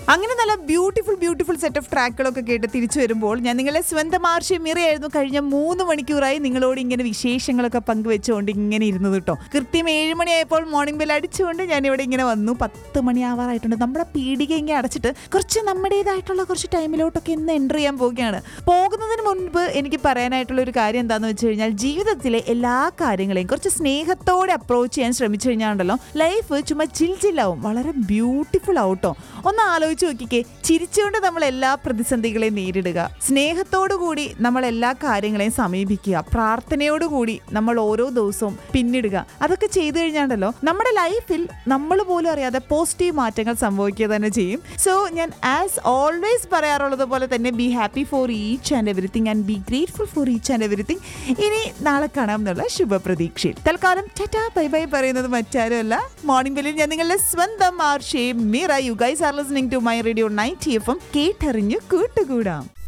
അങ്ങനെ നല്ല beautiful beautiful set of ട്രാക്കുകളൊക്കെ കേട്ട് തിരിച്ചു വരുമ്പോൾ ഞാൻ നിങ്ങളെ സ്വന്തം ആർഷി മിറയായിരുന്നു കഴിഞ്ഞ മൂന്ന് മണിക്കൂറായി നിങ്ങളോട് ഇങ്ങനെ വിശേഷങ്ങളൊക്കെ പങ്കുവെച്ചുകൊണ്ട് ഇങ്ങനെ ഇരുന്നത് കേട്ടോ കൃത്യം ഏഴ് മണിയായപ്പോൾ മോർണിംഗ് ബെൽ അടിച്ചുകൊണ്ട് ഞാൻ ഇവിടെ ഇങ്ങനെ വന്നു പത്ത് മണിയാവാറായിട്ടുണ്ട് നമ്മുടെ പീടിക ഇങ്ങനെ അടച്ചിട്ട് കുറച്ച് നമ്മുടേതായിട്ടുള്ള കുറച്ച് ടൈമിലോട്ടൊക്കെ ഇന്ന് എൻ്റർ ചെയ്യാൻ പോവുകയാണ് പോകുന്നതിന് മുൻപ് എനിക്ക് പറയാനായിട്ടുള്ള ഒരു കാര്യം എന്താണെന്ന് വെച്ച് കഴിഞ്ഞാൽ ജീവിതത്തിലെ എല്ലാ കാര്യങ്ങളെയും കുറച്ച് സ്നേഹത്തോടെ അപ്രോച്ച് ചെയ്യാൻ ശ്രമിച്ചു കഴിഞ്ഞാൽ ലൈഫ് ചുമ്മാ ചിൽ ചില്ലാവും വളരെ ബ്യൂട്ടിഫുൾ ആവട്ടോ ഒന്ന് ആലോചിച്ച് നോക്കിക്കേ ചിരിച്ചുകൊണ്ട് നമ്മൾ എല്ലാ പ്രതിസന്ധികളെയും നേരിടുക സ്നേഹത്തോടു കൂടി നമ്മൾ എല്ലാ കാര്യങ്ങളെയും സമീപിക്കുക പ്രാർത്ഥനയോടുകൂടി നമ്മൾ ഓരോ ദിവസവും പിന്നിടുക അതൊക്കെ ചെയ്തു കഴിഞ്ഞാണ്ടല്ലോ നമ്മുടെ ലൈഫിൽ നമ്മൾ പോലും അറിയാതെ പോസിറ്റീവ് മാറ്റങ്ങൾ സംഭവിക്കുക തന്നെ ചെയ്യും സോ ഞാൻ ആസ് ഓൾവേസ് പറയാറുള്ളത് പോലെ തന്നെ be happy for each and everything and be grateful for each and everything ഇനി നാളെ കാണാം എന്നുള്ള ശുഭപ്രതീക്ഷയിൽ തൽക്കാലം ടാറ്റാ ബൈ ബൈ പറയുന്നത് മറ്റാരുമല്ല മോർണിംഗ് ബെല്ലിൽ ഞാൻ നിങ്ങളുടെ സ്വന്തം RJ Meera you guys are listening to my radio night F M കേട്ടറിഞ്ഞു കൂട്ടുകൂടാം